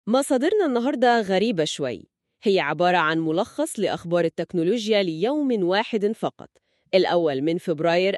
مصادرنا النهاردة غريبة شوي هي عبارة عن ملخص لأخبار التكنولوجيا ليوم واحد فقط الأول من فبراير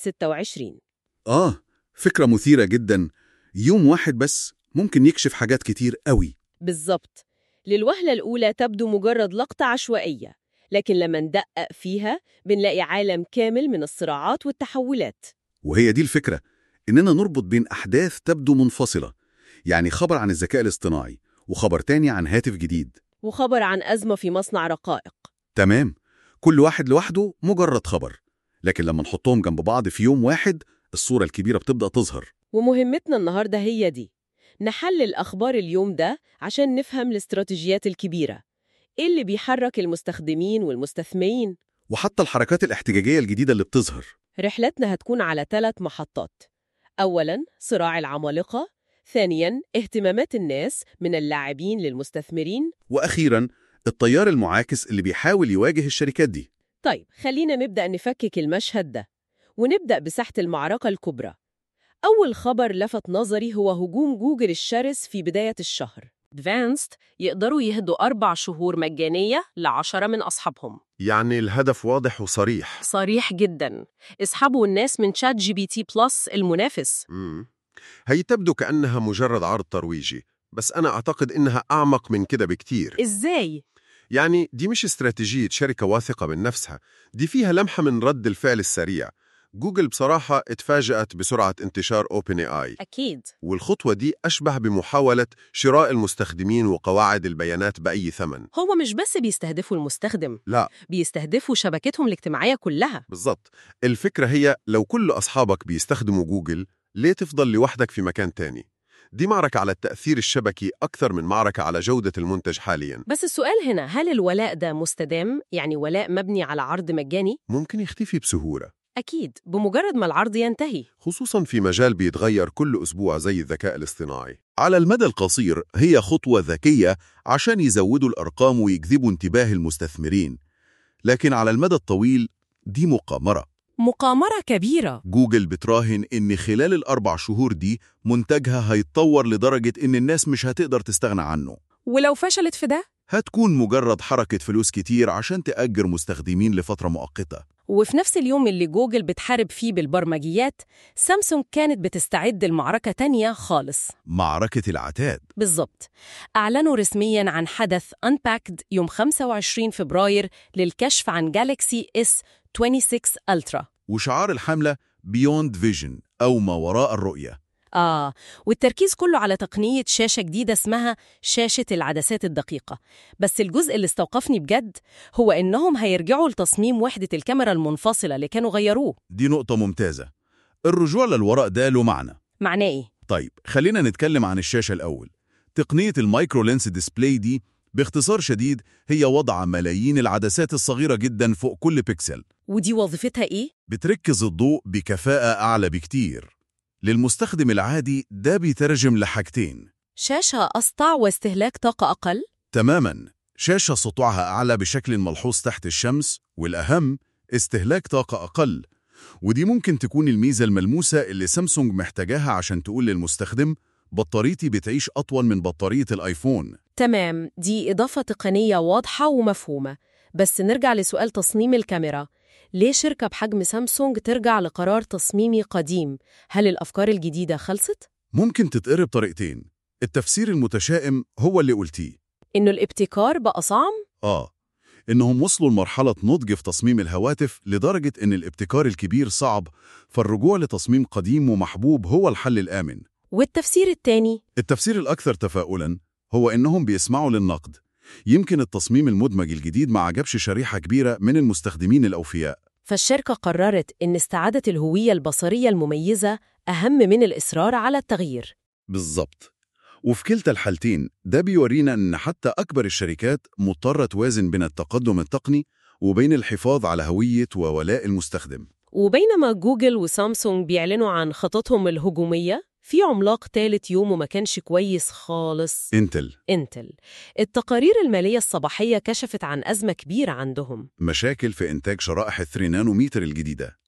2026 آه فكرة مثيرة جدا يوم واحد بس ممكن يكشف حاجات كتير قوي بالظبط للوهلة الأولى تبدو مجرد لقطة عشوائية لكن لما ندقق فيها بنلاقي عالم كامل من الصراعات والتحولات وهي دي الفكرة إننا نربط بين أحداث تبدو منفصلة يعني خبر عن الذكاء الاصطناعي وخبر تاني عن هاتف جديد وخبر عن أزمة في مصنع رقائق تمام كل واحد لوحده مجرد خبر لكن لما نحطهم جنب بعض في يوم واحد الصورة الكبيرة بتبدأ تظهر ومهمتنا النهاردة هي دي نحلل أخبار اليوم ده عشان نفهم الاستراتيجيات الكبيرة إيه اللي بيحرك المستخدمين والمستثمرين وحتى الحركات الاحتجاجية الجديدة اللي بتظهر رحلتنا هتكون على ثلاث محطات أولاً صراع العمالقة ثانياً اهتمامات الناس من اللاعبين للمستثمرين وأخيرا التيار المعاكس اللي بيحاول يواجه الشركات دي طيب خلينا نبدأ نفكك المشهد ده ونبدأ بساحة المعركة الكبرى أول خبر لفت نظري هو هجوم جوجل الشرس في بداية الشهر Advanced يقدروا يهدوا أربع شهور مجانية لعشرة من أصحابهم يعني الهدف واضح وصريح صريح جدا اسحبوا الناس من شات جي بي تي بلس المنافس مم. هي تبدو كأنها مجرد عرض ترويجي بس أنا أعتقد إنها أعمق من كده بكتير إزاي؟ يعني دي مش استراتيجية شركة واثقة من نفسها دي فيها لمحة من رد الفعل السريع جوجل بصراحة اتفاجأت بسرعة انتشار OpenAI أكيد والخطوة دي أشبه بمحاولة شراء المستخدمين وقواعد البيانات بأي ثمن هو مش بس بيستهدفوا المستخدم لا بيستهدفوا شبكتهم الاجتماعية كلها بالضبط الفكرة هي لو كل أصحابك بيستخدموا جوجل ليه تفضل لوحدك في مكان تاني؟ دي معركة على التأثير الشبكي أكثر من معركة على جودة المنتج حالياً بس السؤال هنا هل الولاء ده مستدام يعني ولاء مبني على عرض مجاني؟ ممكن يختفي بسهولة أكيد بمجرد ما العرض ينتهي خصوصاً في مجال بيتغير كل أسبوع زي الذكاء الاصطناعي على المدى القصير هي خطوة ذكية عشان يزودوا الأرقام ويجذبوا انتباه المستثمرين لكن على المدى الطويل دي مقامرة مقامرة كبيرة جوجل بتراهن إن خلال الأربع شهور دي منتجها هيتطور لدرجة إن الناس مش هتقدر تستغنى عنه ولو فشلت في ده؟ هتكون مجرد حركة فلوس كتير عشان تأجر مستخدمين لفترة مؤقتة وفي نفس اليوم اللي جوجل بتحارب فيه بالبرمجيات سامسونج كانت بتستعد لمعركة تانية خالص معركة العتاد بالظبط أعلنوا رسمياً عن حدث Unpacked يوم 25 فبراير للكشف عن جالكسي اس 26 ألترا وشعار الحملة Beyond Vision أو ما وراء الرؤية آه والتركيز كله على تقنية شاشة جديدة اسمها شاشة العدسات الدقيقة بس الجزء اللي استوقفني بجد هو إنهم هيرجعوا لتصميم وحدة الكاميرا المنفصلة اللي كانوا غيروه دي نقطة ممتازة الرجوع للوراء ده له معنى معناه إيه؟ طيب خلينا نتكلم عن الشاشة الأول تقنية المايكرو لينس ديسبلاي دي باختصار شديد هي وضع ملايين العدسات الصغيرة جدا فوق كل بيكسل ودي وظيفتها إيه؟ بتركز الضوء بكفاءة أعلى بكتير للمستخدم العادي ده بيترجم لحاجتين شاشة أسطع واستهلاك طاقة أقل؟ تماما شاشة سطوعها أعلى بشكل ملحوظ تحت الشمس والأهم استهلاك طاقة أقل ودي ممكن تكون الميزة الملموسة اللي سامسونج محتاجاها عشان تقول للمستخدم بطاريتي بتعيش أطول من بطارية الآيفون تمام دي إضافة تقنية واضحة ومفهومة بس نرجع لسؤال تصميم الكاميرا ليه شركة بحجم سامسونج ترجع لقرار تصميمي قديم؟ هل الأفكار الجديدة خلصت؟ ممكن تتقرب طريقتين التفسير المتشائم هو اللي قلتيه إنه الابتكار بقى صعب؟ آه إنهم وصلوا لمرحلة نضج في تصميم الهواتف لدرجة إن الابتكار الكبير صعب فالرجوع لتصميم قديم ومحبوب هو الحل الآمن والتفسير التاني التفسير الأكثر تفاؤلاً هو إنهم بيسمعوا للنقد يمكن التصميم المدمج الجديد ما عجبش شريحة كبيرة من المستخدمين الأوفياء فالشركة قررت إن استعادة الهوية البصرية المميزة أهم من الإصرار على التغيير بالظبط وفي كلتا الحالتين ده بيورينا إن حتى أكبر الشركات مضطرة توازن بين التقدم التقني وبين الحفاظ على هوية وولاء المستخدم وبينما جوجل وسامسونج بيعلنوا عن خططهم الهجومية في عملاق تالت يوم وما كانش كويس خالص انتل انتل التقارير المالية الصباحية كشفت عن أزمة كبيرة عندهم مشاكل في إنتاج شرائح الثري نانومتر الجديدة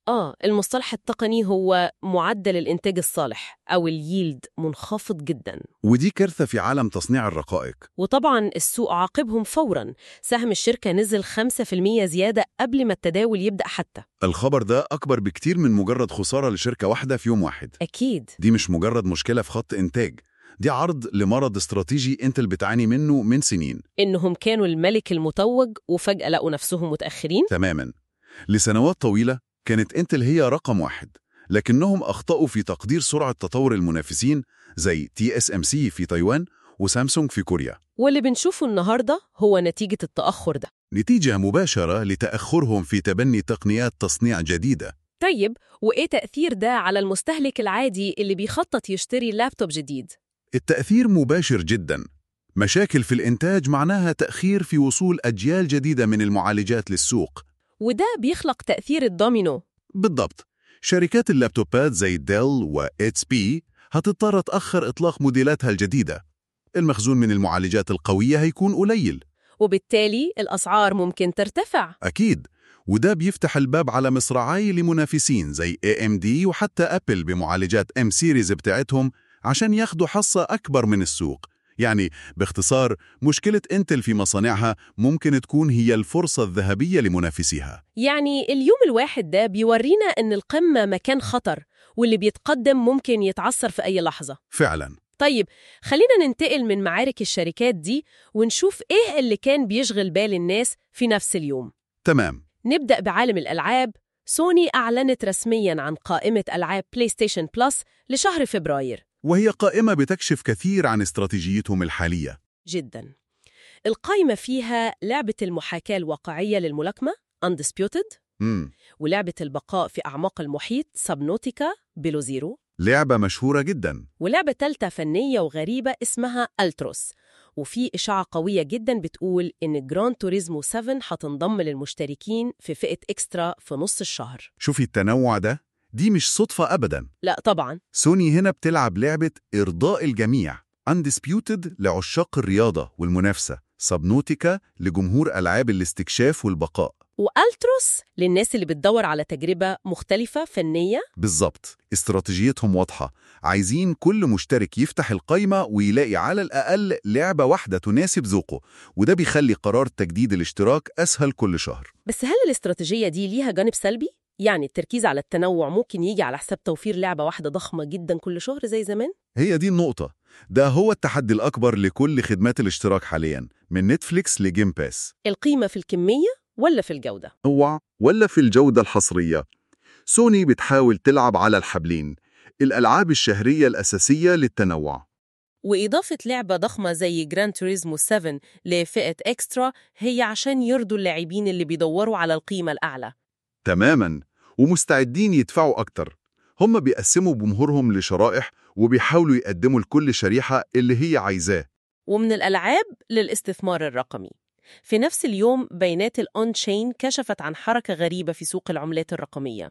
آه المصطلح التقني هو معدل الإنتاج الصالح أو الييلد منخفض جدا ودي كارثة في عالم تصنيع الرقائق وطبعا السوق عاقبهم فورا سهم الشركة نزل 5% زيادة قبل ما التداول يبدأ حتى الخبر ده أكبر بكتير من مجرد خسارة لشركة واحدة في يوم واحد أكيد دي مش مجرد مشكلة في خط إنتاج دي عرض لمرض استراتيجي انتل بتعاني منه من سنين إنهم كانوا الملك المتوج وفجأة لقوا نفسهم متأخرين تماما لسنوات طويلة كانت انتل هي رقم واحد لكنهم أخطأوا في تقدير سرعة تطور المنافسين زي تي اس ام سي في تايوان وسامسونج في كوريا واللي بنشوفه النهاردة هو نتيجة التأخر ده نتيجة مباشرة لتأخرهم في تبني تقنيات تصنيع جديدة طيب وإيه تأثير ده على المستهلك العادي اللي بيخطط يشتري لابتوب جديد؟ التأثير مباشر جدا مشاكل في الإنتاج معناها تأخير في وصول أجيال جديدة من المعالجات للسوق وده بيخلق تأثير الدومينو بالضبط شركات اللابتوبات زي ديل و اتس بي هتضطر تأخر إطلاق موديلاتها الجديدة المخزون من المعالجات القوية هيكون قليل وبالتالي الأسعار ممكن ترتفع أكيد وده بيفتح الباب على مصراعي لمنافسين زي AMD وحتى أبل بمعالجات M سيريز بتاعتهم عشان ياخدوا حصة أكبر من السوق يعني باختصار مشكلة انتل في مصانعها ممكن تكون هي الفرصة الذهبية لمنافسيها يعني اليوم الواحد ده بيورينا إن القمة مكان خطر واللي بيتقدم ممكن يتعثر في أي لحظة فعلا طيب خلينا ننتقل من معارك الشركات دي ونشوف إيه اللي كان بيشغل بال الناس في نفس اليوم تمام نبدأ بعالم الألعاب سوني أعلنت رسمياً عن قائمة ألعاب بلاي ستيشن بلس لشهر فبراير وهي قائمة بتكشف كثير عن استراتيجيتهم الحالية جداً القائمة فيها لعبة المحاكاة الواقعية للملاكمة Undisputed مم. ولعبة البقاء في أعماق المحيط سبنوتيكا بيلو زيرو لعبة مشهورة جدا ولعبة تالتة فنية وغريبة اسمها ألتروس وفي إشاعة قوية جدا بتقول إن جران توريزمو 7 هتنضم للمشتركين في فئة إكسترا في نص الشهر شوفي التنوع ده دي مش صدفة أبدا لا طبعا سوني هنا بتلعب لعبة إرضاء الجميع Undisputed لعشاق الرياضة والمنافسة سبنوتيكا لجمهور ألعاب الاستكشاف والبقاء وألتروس للناس اللي بتدور على تجربة مختلفة فنية بالظبط استراتيجيتهم واضحة عايزين كل مشترك يفتح القايمة ويلاقي على الأقل لعبة واحدة تناسب ذوقه وده بيخلي قرار تجديد الاشتراك أسهل كل شهر بس هل الاستراتيجية دي ليها جانب سلبي؟ يعني التركيز على التنوع ممكن يجي على حساب توفير لعبة واحدة ضخمة جدا كل شهر زي زمان؟ هي دي النقطة ده هو التحدي الأكبر لكل خدمات الاشتراك حاليا من نتفليكس لجيم باس القيمة في الكمية ولا في الجودة؟ هو ولا في الجودة الحصرية سوني بتحاول تلعب على الحبلين الألعاب الشهرية الأساسية للتنوع وإضافة لعبة ضخمة زي جران توريزمو 7 لفئة إكسترا هي عشان يرضوا اللاعبين اللي بيدوروا على القيمة الأعلى تماما ومستعدين يدفعوا أكتر هم بيقسموا جمهورهم لشرائح وبيحاولوا يقدموا لكل شريحة اللي هي عايزاه ومن الألعاب للاستثمار الرقمي في نفس اليوم بيانات الأون تشين كشفت عن حركة غريبة في سوق العملات الرقمية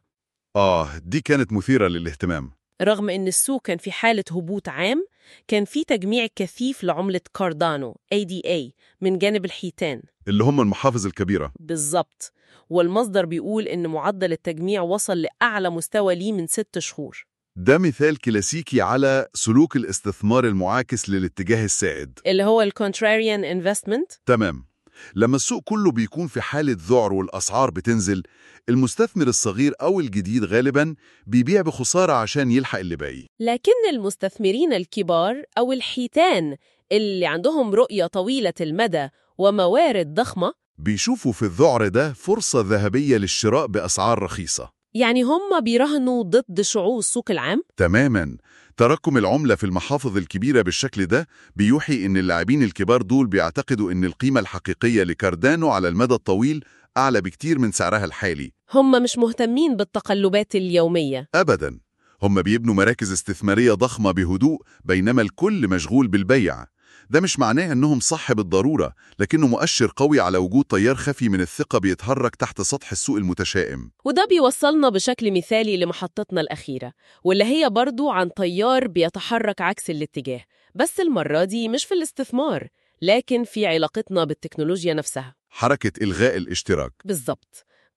آه دي كانت مثيرة للاهتمام رغم أن السوق كان في حالة هبوط عام كان في تجميع كثيف لعملة كاردانو ADA من جانب الحيتان اللي هم المحافظ الكبيرة بالظبط والمصدر بيقول إن معدل التجميع وصل لأعلى مستوى ليه من ست شهور ده مثال كلاسيكي على سلوك الاستثمار المعاكس للاتجاه السائد اللي هو الكونتراريان انفستمنت تمام لما السوق كله بيكون في حالة ذعر والأسعار بتنزل المستثمر الصغير أو الجديد غالباً بيبيع بخسارة عشان يلحق اللي باقي لكن المستثمرين الكبار أو الحيتان اللي عندهم رؤية طويلة المدى وموارد ضخمة بيشوفوا في الذعر ده فرصة ذهبية للشراء بأسعار رخيصة يعني هم بيراهنوا ضد شعوع السوق العام تماماً تراكم العملة في المحافظ الكبيرة بالشكل ده بيوحي إن اللاعبين الكبار دول بيعتقدوا إن القيمة الحقيقية لكاردانو على المدى الطويل أعلى بكتير من سعرها الحالي هم مش مهتمين بالتقلبات اليومية أبداً هم بيبنوا مراكز استثمارية ضخمة بهدوء بينما الكل مشغول بالبيع ده مش معناه أنهم صح بالضرورة لكنه مؤشر قوي على وجود تيار خفي من الثقة بيتحرك تحت سطح السوق المتشائم وده بيوصلنا بشكل مثالي لمحطتنا الأخيرة واللي هي برضو عن تيار بيتحرك عكس الاتجاه بس المرة دي مش في الاستثمار لكن في علاقتنا بالتكنولوجيا نفسها حركة إلغاء الاشتراك بالظبط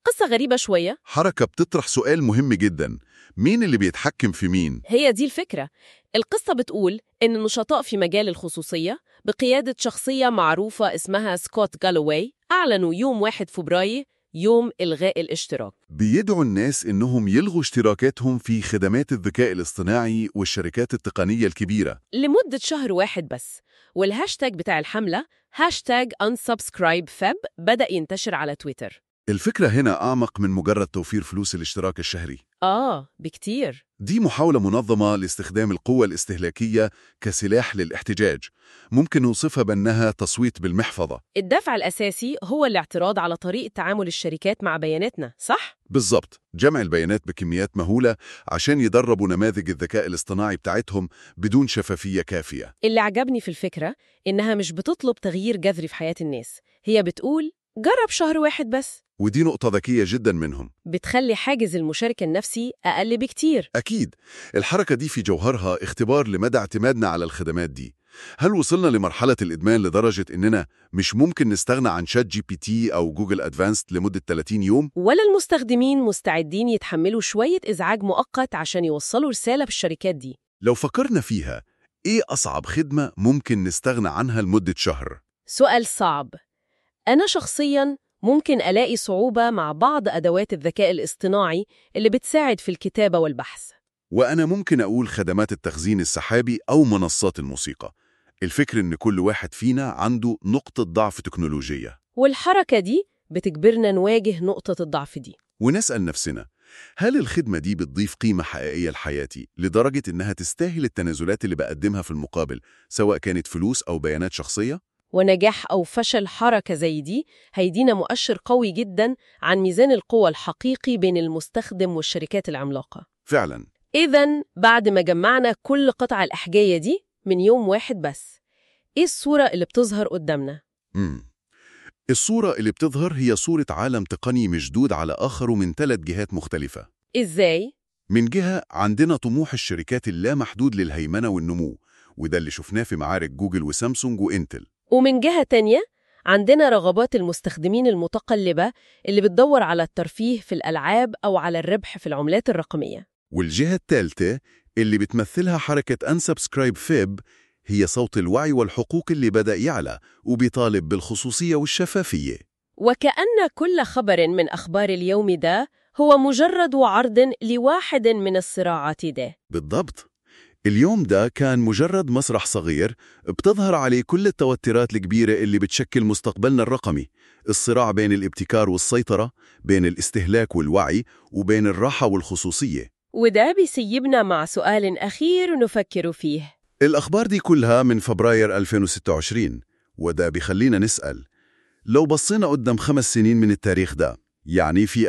قصة غريبة شوية حركة بتطرح سؤال مهم جدا مين اللي بيتحكم في مين؟ هي دي الفكرة القصة بتقول إن النشطاء في مجال الخصوصية بقيادة شخصية معروفة اسمها سكوت جالوواي أعلنوا يوم 1 فبراير يوم إلغاء الاشتراك بيدعوا الناس إنهم يلغوا اشتراكاتهم في خدمات الذكاء الاصطناعي والشركات التقنية الكبيرة لمدة شهر واحد بس والهاشتاج بتاع الحملة هاشتاج unsubscribefeb بدأ ينتشر على تويتر الفكرة هنا أعمق من مجرد توفير فلوس الاشتراك الشهري آه بكتير دي محاولة منظمة لاستخدام القوة الاستهلاكية كسلاح للاحتجاج ممكن نوصفها بأنها تصويت بالمحفظة الدافع الأساسي هو الاعتراض على طريقة تعامل الشركات مع بياناتنا صح؟ بالظبط جمع البيانات بكميات مهولة عشان يدربوا نماذج الذكاء الاصطناعي بتاعتهم بدون شفافية كافية اللي عجبني في الفكرة إنها مش بتطلب تغيير جذري في حياة الناس هي بتقول جرب شهر واحد بس ودي نقطة ذكية جدا منهم بتخلي حاجز المشاركة النفسي أقل بكتير أكيد الحركة دي في جوهرها اختبار لمدى اعتمادنا على الخدمات دي هل وصلنا لمرحلة الإدمان لدرجة إننا مش ممكن نستغنى عن شات جي بي تي أو جوجل أدفانسد لمدة 30 يوم؟ ولا المستخدمين مستعدين يتحملوا شوية إزعاج مؤقت عشان يوصلوا رسالة بالشركات دي لو فكرنا فيها إيه أصعب خدمة ممكن نستغنى عنها لمدة شهر؟ سؤال صعب أنا شخصياً ممكن ألاقي صعوبة مع بعض أدوات الذكاء الاصطناعي اللي بتساعد في الكتابة والبحث وأنا ممكن أقول خدمات التخزين السحابي أو منصات الموسيقى الفكر إن كل واحد فينا عنده نقطة ضعف تكنولوجية والحركة دي بتجبرنا نواجه نقطة الضعف دي ونسأل نفسنا هل الخدمة دي بتضيف قيمة حقيقية لحياتي لدرجة إنها تستاهل التنازلات اللي بقدمها في المقابل سواء كانت فلوس أو بيانات شخصية؟ ونجاح أو فشل حركة زي دي هيدينا مؤشر قوي جدا عن ميزان القوة الحقيقي بين المستخدم والشركات العملاقة فعلا إذا بعد ما جمعنا كل قطع الأحجية دي من يوم واحد بس إيه الصورة اللي بتظهر قدامنا؟ مم. الصورة اللي بتظهر هي صورة عالم تقني مشدود على آخره من ثلاث جهات مختلفة إزاي؟ من جهة عندنا طموح الشركات اللامحدود للهيمنة والنمو وده اللي شفناه في معارك جوجل وسامسونج وإنتل ومن جهة تانية عندنا رغبات المستخدمين المتقلبة اللي بتدور على الترفيه في الألعاب أو على الربح في العملات الرقمية والجهة الثالثة اللي بتمثلها حركة أنسبسكرايب فيب هي صوت الوعي والحقوق اللي بدأ يعلى وبيطالب بالخصوصية والشفافية وكأن كل خبر من أخبار اليوم ده هو مجرد عرض لواحد من الصراعات ده بالضبط اليوم ده كان مجرد مسرح صغير بتظهر عليه كل التوترات الكبيرة اللي بتشكل مستقبلنا الرقمي الصراع بين الابتكار والسيطرة بين الاستهلاك والوعي وبين الراحة والخصوصية وده بيسيبنا مع سؤال أخير نفكر فيه الأخبار دي كلها من فبراير 2026 وده بيخلينا نسأل لو بصينا قدام خمس سنين من التاريخ ده يعني في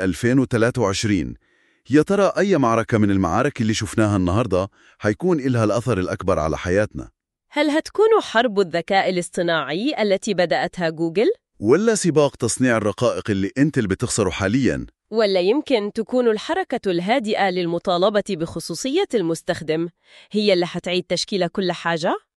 2023 يا ترى أي معركة من المعارك اللي شفناها النهاردة هيكون إلها الأثر الأكبر على حياتنا هل هتكون حرب الذكاء الاصطناعي التي بدأتها جوجل؟ ولا سباق تصنيع الرقائق اللي انتل بتخسره حالياً ولا يمكن تكون الحركة الهادئة للمطالبة بخصوصية المستخدم هي اللي هتعيد تشكيل كل حاجة؟